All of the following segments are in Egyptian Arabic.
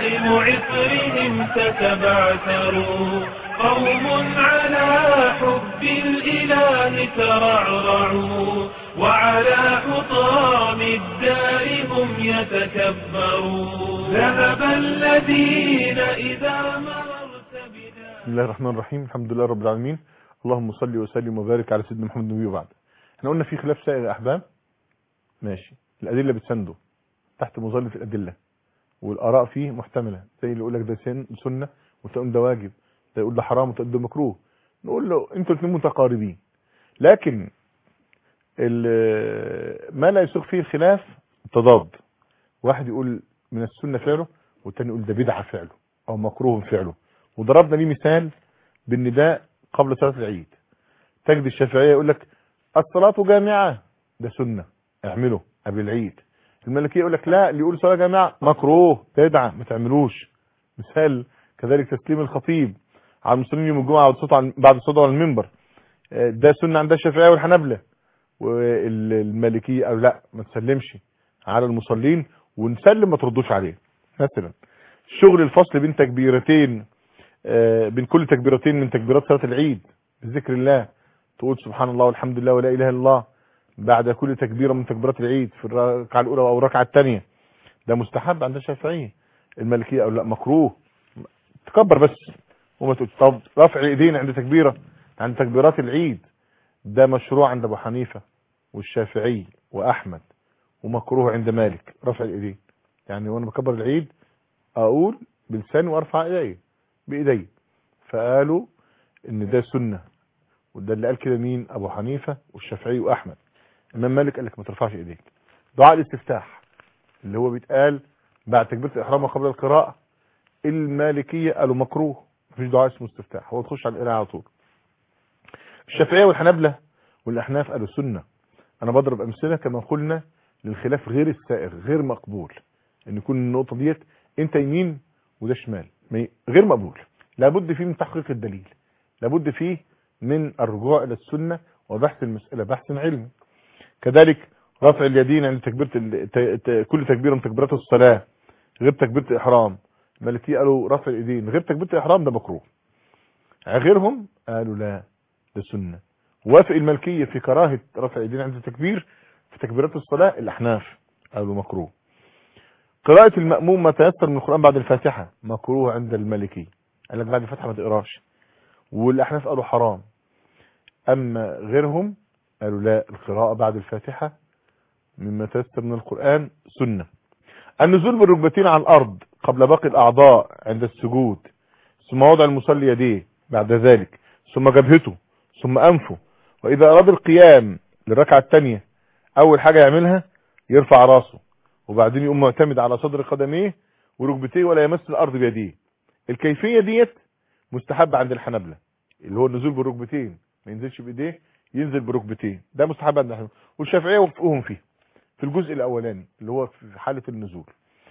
عزائم عطرهم تتبعثروا قوم على حب الإله ترعرعوا وعلى حطام الدار هم يتكبرون ذهب الذين إذا مررت بنا بسم الله الرحمن الرحيم الحمد لله رب العالمين اللهم صل وسلم وبارك على سيدنا محمد النبي وبعد احنا قلنا في خلاف سائر يا احباب ماشي الادله بتسنده تحت مظله الادله والاراء فيه محتمله زي اللي يقول لك ده سن سنه وتقول ده واجب ده يقول ده حرام وتقول ده مكروه نقول له انتوا الاثنين متقاربين لكن ال- ما لا يسوق فيه الخلاف تضاد واحد يقول من السنه فعله والتاني يقول ده بدعه فعله او مكروه فعله وضربنا ليه مثال بالنداء قبل صلاه العيد تجد الشافعيه يقول لك الصلاه جامعه ده سنه اعمله قبل العيد المالكيه يقول لك لا اللي يقول صلاه جامعه مكروه بدعه ما تعملوش مثال كذلك تسليم الخطيب على المسلمين يوم الجمعه بعد الصوت على بعد الصوت على المنبر آه، ده سنه عند الشافعيه والحنابله والمالكيه او لا ما تسلمش على المصلين ونسلم ما تردوش عليه مثلا شغل الفصل بين تكبيرتين آه، بين كل تكبيرتين من تكبيرات صلاه العيد بذكر الله تقول سبحان الله والحمد لله ولا اله الا الله بعد كل تكبيره من تكبيرات العيد في الركعه الاولى او الركعه الثانيه ده مستحب عند الشافعيه المالكيه او لا مكروه تكبر بس وما تقول طب رفع ايدين عند تكبيره عند تكبيرات العيد ده مشروع عند ابو حنيفه والشافعي واحمد ومكروه عند مالك رفع الايدين يعني وانا بكبر العيد اقول بلساني وارفع ايدي بايدي فقالوا ان ده سنه وده اللي قال كده مين ابو حنيفه والشافعي واحمد امام مالك قال لك ما ترفعش ايديك دعاء الاستفتاح اللي هو بيتقال بعد تكبيره الاحرام وقبل القراءه المالكيه قالوا مكروه مفيش دعاء اسمه استفتاح هو تخش على القراءه على طول الشافعيه والحنابله والاحناف قالوا سنه انا بضرب امثله كما قلنا للخلاف غير السائر غير مقبول ان يكون النقطه ديت انت يمين وده شمال ما ي- غير مقبول لابد فيه من تحقيق الدليل لابد فيه من الرجوع الى السنه وبحث المساله بحث علمي كذلك رفع اليدين عند تكبيره ال- ت- ت- كل تكبيره من تكبيرات الصلاه غير تكبيره الاحرام المالكيه قالوا رفع الايدين غير تكبيره الاحرام ده مكروه غيرهم قالوا لا ده سنه وافق المالكيه في كراهه رفع الايدين عند التكبير في تكبيرات الصلاه الاحناف قالوا مكروه قراءة المأموم ما تيسر من القرآن بعد الفاتحة مكروه عند المالكي قال لك بعد الفاتحة ما تقراش والأحناف قالوا حرام أما غيرهم قالوا لا القراءة بعد الفاتحة مما تيسر من القرآن سنة النزول بالركبتين على الأرض قبل باقي الأعضاء عند السجود ثم وضع المصلي يديه بعد ذلك ثم جبهته ثم أنفه وإذا أراد القيام للركعة الثانية أول حاجة يعملها يرفع راسه وبعدين يقوم معتمد على صدر قدميه وركبتيه ولا يمس الارض بيديه الكيفيه ديت مستحب عند الحنابلة اللي هو النزول بالركبتين ما ينزلش بايديه ينزل بركبتين ده مستحب عند الحنابلة والشافعيه وفقهم فيه في الجزء الاولاني اللي هو في حاله النزول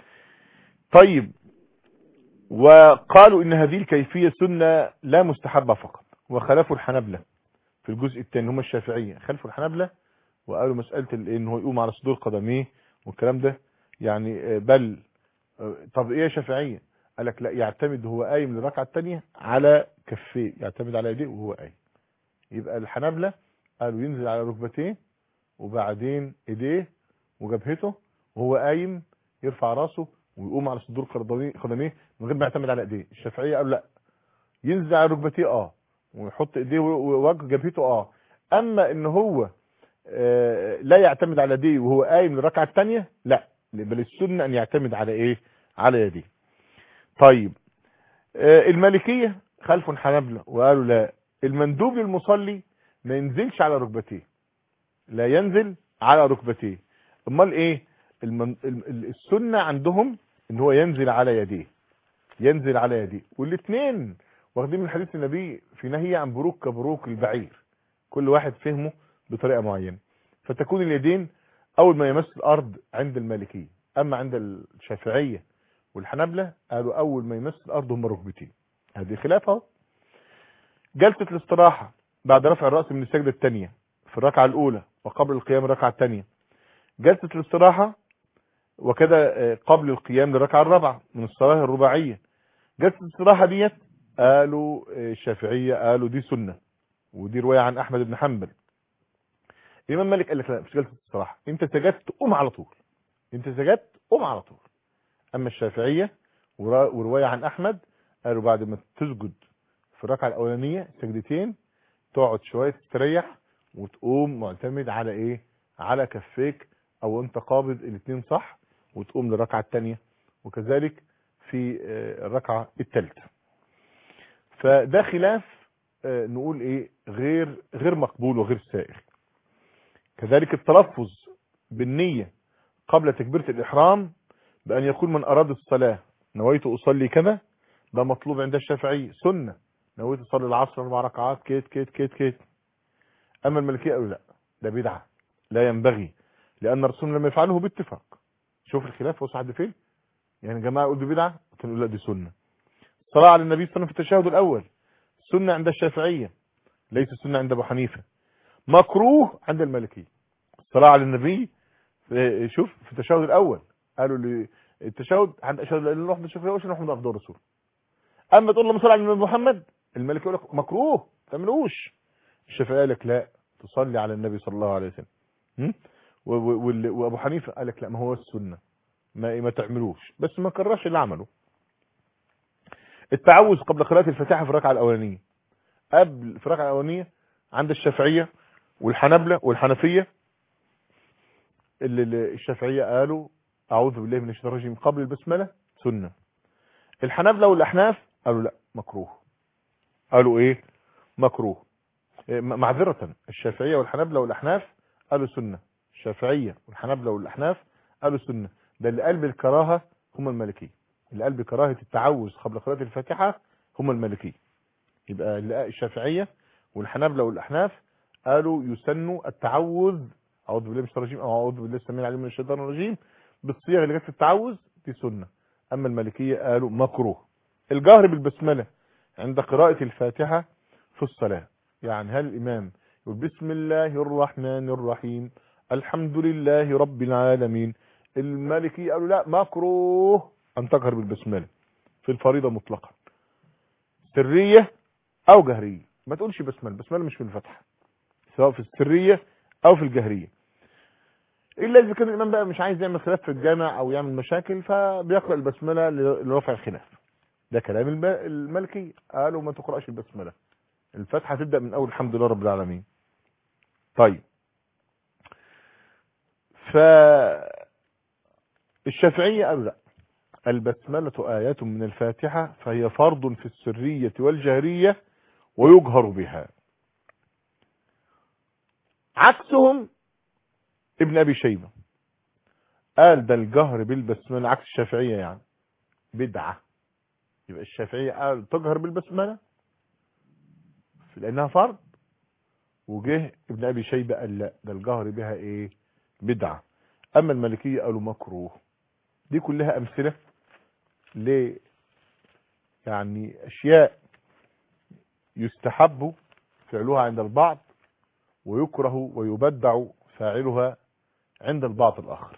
طيب وقالوا ان هذه الكيفيه سنه لا مستحبه فقط وخالفوا الحنابلة في الجزء الثاني هم الشافعيه خالفوا الحنابلة وقالوا مساله ال- ان هو يقوم على صدور قدميه والكلام ده يعني آه، بل آه، طب ايه يا شافعيه قال لك لا يعتمد هو قايم للركعه الثانيه على كفيه يعتمد على ايديه وهو قايم يبقى الحنابلة قالوا ينزل على ركبتيه وبعدين ايديه وجبهته وهو قايم يرفع راسه ويقوم على صدور قدميه قدميه من غير ما يعتمد على ايديه الشافعيه قالوا لا ينزل على ركبتيه اه ويحط ايديه ووجه جبهته اه اما ان هو آه، لا يعتمد على يديه وهو قايم للركعه الثانيه لا بل السنه ان يعتمد على ايه على يديه طيب آه، المالكيه خلفوا الحنابلة وقالوا لا المندوب للمصلي ما ينزلش على ركبتيه لا ينزل على ركبتيه امال ايه المن... ال- ال- السنه عندهم ان هو ينزل على يديه ينزل على يديه والاثنين واخدين من حديث النبي في نهي عن بروك كبروك البعير كل واحد فهمه بطريقه معينه فتكون اليدين اول ما يمس الارض عند المالكيه اما عند الشافعيه والحنابلة قالوا اول ما يمس الارض هم ركبتين هذه خلاف اهو جلسه الاستراحه بعد رفع الراس من السجده الثانيه في الركعه الاولى وقبل القيام الركعه الثانيه جلسه الاستراحه وكذا آه، قبل القيام للركعة الرابعة من الصلاة الرباعية جلسة الاستراحة ديت قالوا آه، الشافعية قالوا دي سنة ودي رواية عن أحمد بن حنبل الإمام مالك قال لك لا مش جلسة استراحة أنت سجدت قوم على طول أنت سجدت قوم على طول أما الشافعية ورا- ورواية عن أحمد قالوا بعد ما تسجد في الركعة الأولانية سجدتين تقعد شوية تستريح وتقوم معتمد على إيه على كفيك أو أنت قابض الاثنين صح وتقوم للركعة الثانية وكذلك في آه، الركعة الثالثة فده خلاف آه، نقول ايه غير غير مقبول وغير سائغ كذلك التلفظ بالنية قبل تكبيرة الإحرام بأن يقول من أراد الصلاة نويت أصلي كذا ده مطلوب عند الشافعي سنة نويت أصلي العصر أربع ركعات كيت كيت كيت كيت أما الملكية قالوا لا ده بدعة لا ينبغي لأن الرسول لم يفعله باتفاق شوف الخلاف وصل لحد فين يعني يا جماعة يقول دي بدعة كانوا لا دي سنة الصلاة على النبي صلى الله عليه وسلم في التشهد الأول سنة عند الشافعية ليس سنة عند أبو حنيفة مكروه عند المالكية الصلاة على النبي في- شوف في التشهد الأول قالوا لي التشهد عند أشهد أن نروح بالشافعية وأشهد محمد عبد الرسول أما تقول لهم صلى على النبي محمد المالكي يقول لك مكروه ما تعملوش الشافعية قال لك لا تصلي على النبي صلى الله عليه وسلم م? و- و- وال- وأبو حنيفة قال لك لا ما هو السنة ما ما تعملوش بس ما كررش اللي عمله التعوذ قبل قراءة الفاتحة في الركعة الأولانية قبل في الركعة الأولانية عند الشافعية والحنبلة والحنفية اللي اللي الشافعية قالوا أعوذ بالله من الشيطان الرجيم قبل البسملة سنة الحنبلة والأحناف قالوا لا مكروه قالوا إيه مكروه إيه، م- معذرة الشافعية والحنبلة والأحناف قالوا سنة الشافعية والحنبلة والأحناف قالوا سنة ده اللي قال بالكراهة هم المالكية اللي قال بكراهة التعوذ قبل قراءة الفاتحة هم المالكية يبقى اللي- الشافعية والحنابلة والأحناف قالوا يسن التعوذ أعوذ بالله من الشيطان الرجيم أو أعوذ بالله السميع العليم من الشيطان الرجيم بالصيغة اللي جت في التعوذ دي سنة أما المالكية قالوا مكروه الجهر بالبسملة عند قراءة الفاتحة في الصلاة يعني هل الإمام يقول بسم الله الرحمن الرحيم الحمد لله رب العالمين المالكي قالوا لا مكروه أن تجهر بالبسملة في الفريضة مطلقا سرية أو جهرية ما تقولش بسملة بسملة مش في الفتحة سواء في السرية أو في الجهرية إلا إذا كان الإمام بقى مش عايز يعمل خلاف في الجامع أو يعمل مشاكل فبيقرأ البسملة لرفع الخلاف ده كلام الب- المالكي قالوا ما تقرأش البسملة الفتحة تبدأ من أول الحمد لله رب العالمين طيب ف الشافعية قالوا لا البسملة آيات من الفاتحة فهي فرض في السرية والجهرية ويجهر بها عكسهم ابن أبي شيبة قال ده الجهر بالبسملة عكس الشافعية يعني بدعة يبقى الشافعية قال تجهر بالبسملة لأنها فرض وجه ابن أبي شيبة قال لا ده الجهر بها إيه بدعة أما المالكية قالوا مكروه دي كلها أمثلة ل يعني أشياء يستحب فعلها عند البعض ويكره ويبدع فاعلها عند البعض الآخر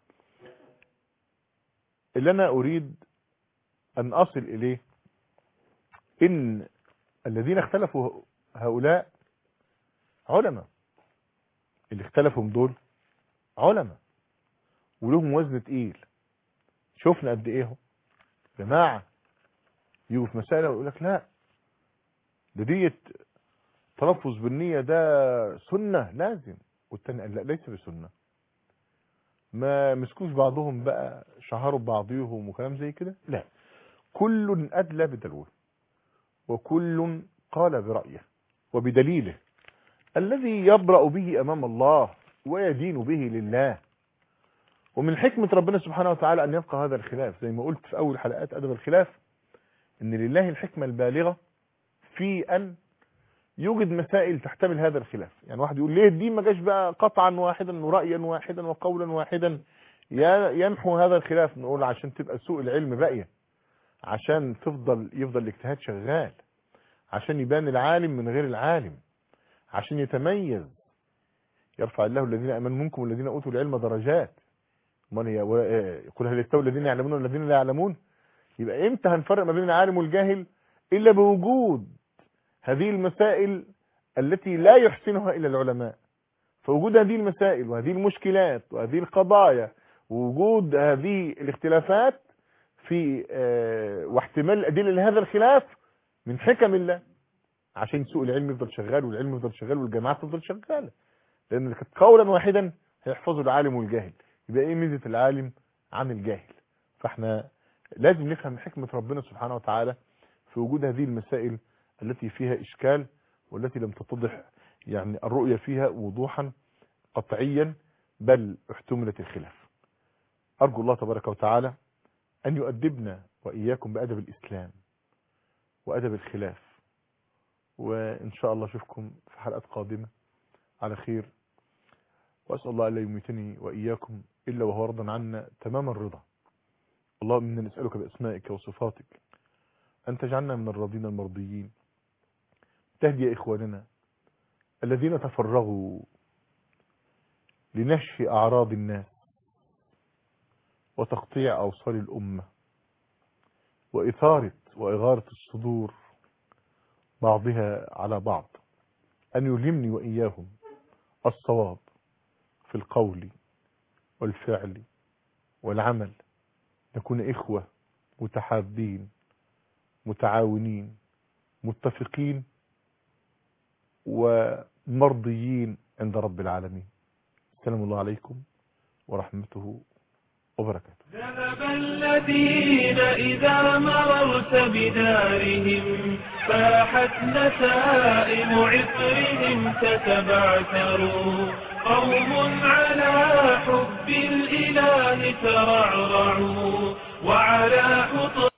اللي أنا أريد أن أصل إليه إن الذين اختلفوا هؤلاء علماء اللي اختلفوا دول علماء ولهم وزن تقيل شفنا قد ايه هم جماعة يجوا في مسألة ويقول لك لا ده ديت تلفظ بالنية ده سنة لازم والتاني قال لا ليس بسنة ما مسكوش بعضهم بقى شهروا ببعضهم وكلام زي كده لا كل أدلى بدلوه وكل قال برأيه وبدليله الذي يبرأ به أمام الله ويدين به لله ومن حكمة ربنا سبحانه وتعالى أن يبقى هذا الخلاف زي ما قلت في أول حلقات أدب الخلاف أن لله الحكمة البالغة في أن يوجد مسائل تحتمل هذا الخلاف يعني واحد يقول ليه الدين ما جاش بقى قطعا واحدا ورأيا واحدا وقولا واحدا يمحو هذا الخلاف نقول عشان تبقى سوء العلم باقية عشان تفضل يفضل الاجتهاد شغال عشان يبان العالم من غير العالم عشان يتميز يرفع الله الذين امنوا منكم والذين اوتوا العلم درجات امال هي و- آه، قل هل يستوي الذين يعلمون والذين لا يعلمون يبقى امتى هنفرق ما بين العالم والجاهل الا بوجود هذه المسائل التي لا يحسنها الا العلماء فوجود هذه المسائل وهذه المشكلات وهذه القضايا ووجود هذه الاختلافات في آه، واحتمال الادله لهذا الخلاف من حكم الله عشان سوق العلم يفضل شغال والعلم يفضل شغال والجامعات تفضل شغاله لان كانت قولا واحدا هيحفظوا العالم والجاهل يبقى ايه ميزه العالم عن الجاهل فاحنا لازم نفهم حكمه ربنا سبحانه وتعالى في وجود هذه المسائل التي فيها اشكال والتي لم تتضح يعني الرؤيه فيها وضوحا قطعيا بل احتملت الخلاف ارجو الله تبارك وتعالى ان يؤدبنا واياكم بادب الاسلام وادب الخلاف وان شاء الله اشوفكم في حلقات قادمه على خير واسال الله الا يميتني واياكم الا وهو راض عنا تمام الرضا اللهم انا نسالك باسمائك وصفاتك ان تجعلنا من الراضين المرضيين تهدي اخواننا الذين تفرغوا لنشف اعراض الناس وتقطيع اوصال الامه واثاره واغاره الصدور بعضها على بعض أن يلهمني وإياهم الصواب في القول والفعل والعمل نكون إخوة متحابين متعاونين متفقين ومرضيين عند رب العالمين السلام الله عليكم ورحمته وبركاته ذهب الذين إذا مررت بدارهم فاحت نسائم عطرهم تتبعثروا قوم على حب الإله ترعرعوا وعلى حطب